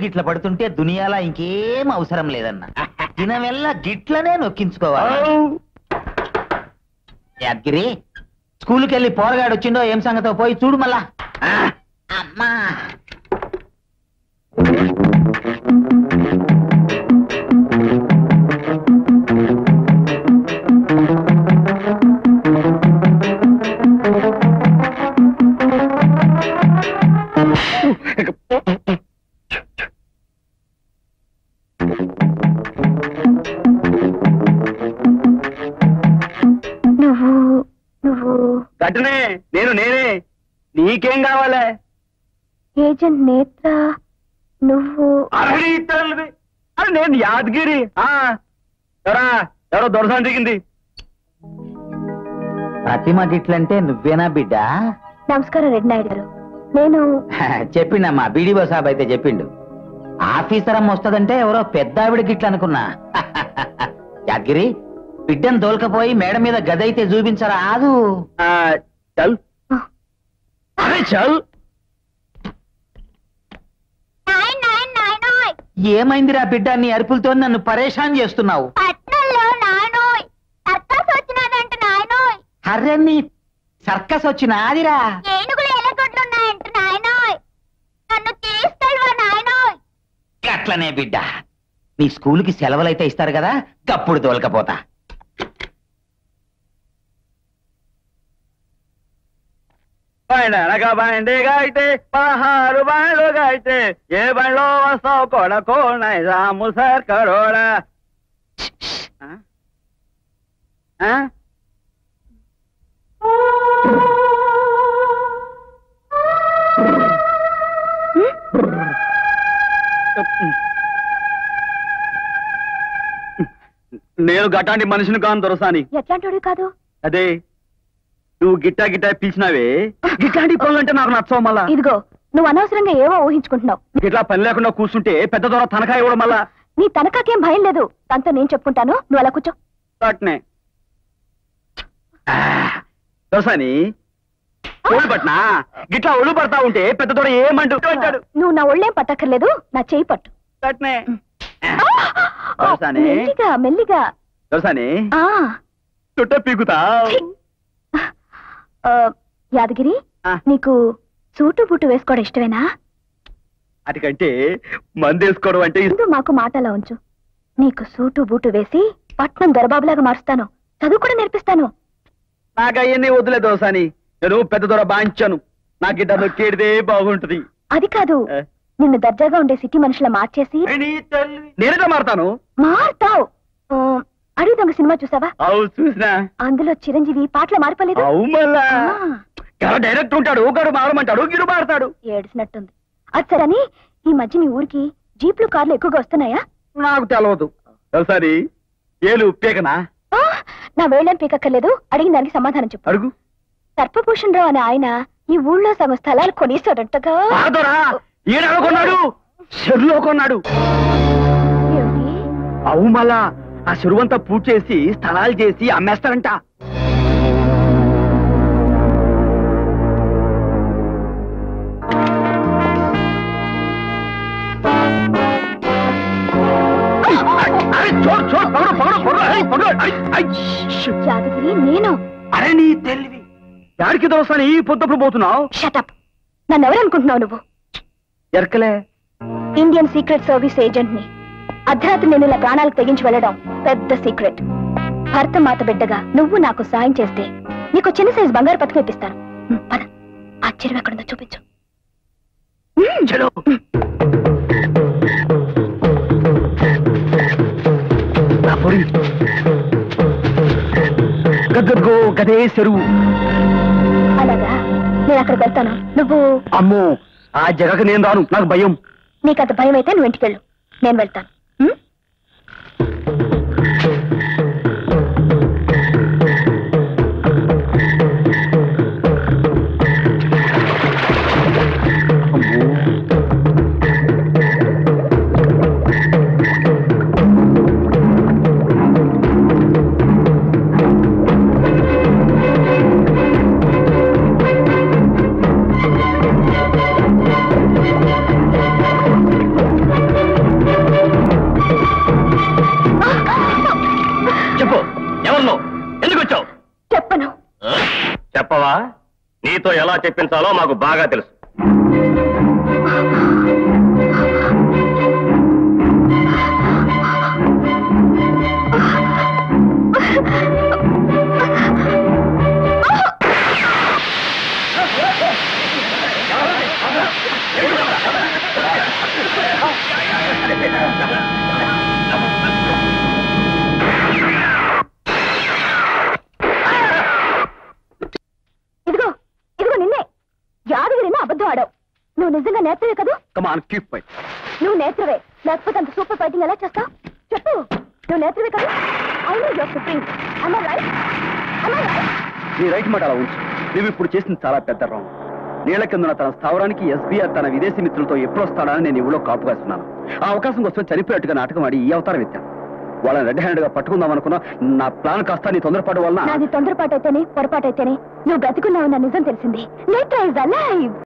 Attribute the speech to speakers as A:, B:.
A: గిట్ల పడుతుంటే దునియాలా ఇంకేం అవసరం లేదన్న దినమెల్ల గిట్లనే నొక్కించుకోవాలి యాద్గిరి స్కూల్కి వెళ్ళి పోరగాడు వచ్చిండో ఏం సంగతో పోయి చూడు మళ్ళా ఆ, అమ్మా
B: నువ్వు నువ్వు
C: గట్టనే నేను నేనే నీకేం కావాలే
B: ఏజెంట్ నేత్ర నువ్వు
C: అరడి తల్లివి. అరే నేను యాదగిరి ఆ ఎవరా ఎవరో దొరసాని దిగింది
A: ప్రతిమ గిట్లంటే నువ్వేనా బిడ్డ
B: నమస్కారం రెడ్డి నాయుడు గారు నేను
A: చెప్పిండమ్మా బీడీఓ సాబ్ అయితే చెప్పిండు ఆఫీసర్ అమ్మ వస్తదంటే ఎవరో పెద్ద ఆవిడ గిట్ల అనుకున్నా యాద్గిరి బిడ్డను దోల్కపోయి మేడ మీద గదైతే చూపించరా ఆదు
C: ఆ, చల్ అరే చల్
A: ఏమైందిరా బిడ్డ నీ అరుపులతో నన్ను పరేషాన్ చేస్తున్నావు
B: పట్నంలో నానోయ్ సర్కస్ వచ్చినాదంట నాయనోయ్
A: అరే నీ సర్కస్ వచ్చిన ఆదిరా
B: ఏనుగులు ఎలగొడ్లున్నాయంట నాయనోయ్ నన్ను తీసుకెళ్ళవా నాయనోయ్
A: అట్లనే బిడ్డ నీ స్కూల్కి సెలవులైతే ఇస్తారు కదా గప్పుడు తోలకపోతా
C: పైన అనగా బండిగా అయితే పదహారు బండ్లుగా అయితే ఏ బండ్లో వస్తావు కొడకో నైజాము సార్ కరోడా ఆ? ఆ? నేను గట్టాంటి మనిషిని కాను దొరసాని
B: ఎట్లాంటి కాదు
C: అదే నువ్వు గిట్టా గిట్టా పిలిచినావే గిట్లాంటి పనులు అంటే నాకు నచ్చవు మళ్ళా
B: ఇదిగో నువ్వు అనవసరంగా ఏవో ఊహించుకుంటున్నావు
C: ఇట్లా పని లేకుండా కూర్చుంటే పెద్ద దొర తనఖా ఇవ్వడం మళ్ళా
B: నీ తనకాకేం భయం లేదు తనతో నేను చెప్పుకుంటాను నువ్వు అలా కూర్చో
C: అట్నే దొరసాని ఒళ్ళు పట్నా గిట్లా ఒళ్ళు పడతా ఉంటే పెద్ద దొర ఏమంటూ అంటాడు
B: నువ్వు నా ఒళ్ళేం పట్టక్కర్లేదు నా చేయి పట్టు
C: అట్నే
B: ఆ!
C: దొరసాని
B: మెల్లిగా మెల్లిగా
C: దొరసాని
B: ఆ
C: చుట్ట పీకుతా
B: ఛీ! ఆ, యాదగిరి
C: ఆ.
B: నీకు సూటు బూటు వేసుకోవడం ఇష్టమేనా
C: అటుకంటే మందేసుకోవడం అంటే ఇష్టం.
B: ముందు మాకు మాటలా ఉంచు నీకు సూటు బూటు వేసి పట్నం దొరబాబులాగా మారుస్తాను చదువు కూడా నేర్పిస్తాను
C: నాకు అవన్నీ వదిలే దోసాని నేను పెద్ద దొర బాంచాను నాకు గిట్ట నొక్కేడిదే బాగుంటది
B: అది కాదు
C: ఏ?
B: నిన్ను దర్జాగా ఉండే సిటీ మనుషుల మార్చేసి
C: నేనేదో మారుతాను
B: మారుతావు ఆ, అడవి దొంగ సినిమా చూసావా
C: అవు చూసినా
B: అందులో చిరంజీవి పాటలు మారిపోలేదు
C: అవు మళ్ళా
B: ఆ,
C: ఎవరో డైరెక్టర్ ఉంటాడు ఒకడు మారమంటాడు గిరు మారతాడు
B: ఏడ్చినట్టుంది అది సరని ఈ మధ్య నీ ఊరికి జీప్లు కార్లు ఎక్కువగా వస్తున్నాయా
C: నాకు తెలవదు ఒకసారి ఏలు పీకనా
B: ఆ, నా వేళ్ళని పీకక్కర్లేదు అడిగిన దానికి సమాధానం చెప్పు
C: అడుగు
B: సర్పభూషణ్ రావు అనే ఆయన ఈ ఊళ్ళో సగం స్థలాలు కొనేశాడంటగా
C: పారదోరా ఈడ కొన్నాడు చెరులో కొన్నాడు
B: ఏమిటి?
C: అవు మళ్ళా ఆ చెరువంతా పూర్తి చేసి స్థలాలు చేసి అమ్మేస్తారంట అరే చూడు చూడు పగడు పగడు పగడు ఏయ్, పగడు ఐ, ఐ, ష్.
B: యాదగిరి నేను
C: అరే నీ తెలివి యాడికి దోస్తాను ఈ పొద్దుప్పుడు పోతున్నావు
B: షటప్ నన్ను ఎవరనుకుంటున్నావు నువ్వు
C: ఎరకలే
B: ఇండియన్ సీక్రెట్ సర్వీస్ ఏజెంట్ ని అర్ధరాత్రి నేను ఇలా ప్రాణాలకు తెగించి వెళ్ళడం పెద్ద సీక్రెట్ భర్త మాత బిడ్డగా నువ్వు నాకు సాయం చేస్తే నీకు చిన్న సైజు బంగారు పథకం ఇప్పిస్తాను ఉమ్, పద ఆశ్చర్యం ఎక్కడుందో చూపించు ఉమ్,
C: చలో నా పొరి గగ్గో గదే చెరువు
B: అలాగా నేను అక్కడికి వెళ్తాను నువ్వు
C: అమ్మో ఆ జగకు నేను రాను నాకు భయం
B: నీకంత భయం అయితే నువ్వు ఇంటికి వెళ్ళు నేను వెళ్తాను ఉమ్?
C: ఆ
D: నీతో ఎలా చెప్పించాలో మాకు బాగా తెలుసు
B: ఇదిగో ఇదిగో నిన్నే యాదగిరిని అబద్ధం ఆడావు నువ్వు నిజంగా నేర్చవే కదూ
C: కమాన్ కీప్ ఫైట్
B: నువ్వు నేర్చవే లేకపోతే అంత సూపర్ ఫైటింగ్ ఎలా చేస్తావు చెప్పు నువ్వు నేర్చవే కదా అవును యువర్ సుప్రీం అమ్మ రైట్ అమ్మ రైట్
C: నీ రైట్ మాట అలా ఉంచు నువ్వు ఇప్పుడు చేసింది చాలా పెద్ద రాంగ్ నీళ్ల కింద తన స్థావరానికి ఎస్బీఆర్ తన విదేశీ మిత్రులతో ఎప్పుడు వస్తాడని నేను ఇవ్వలో కాపు కాస్తున్నాను ఆ అవకాశం కోసం చనిపోయేట్టుగా నాటకం ఆడి ఈ అవతారం ఎత్తాను వాళ్ళని రెడ్ హ్యాండ్ గా పట్టుకుందాం అనుకున్నా నా ప్లాన్ కాస్త నీ తొందరపాటు వలన
B: నాది తొందరపాటు అయితేనే పొరపాటు అయితేనే నువ్వు బ్రతికున్నావు నా నిజం తెలిసింది నేత్ర ఇస్ అలైవ్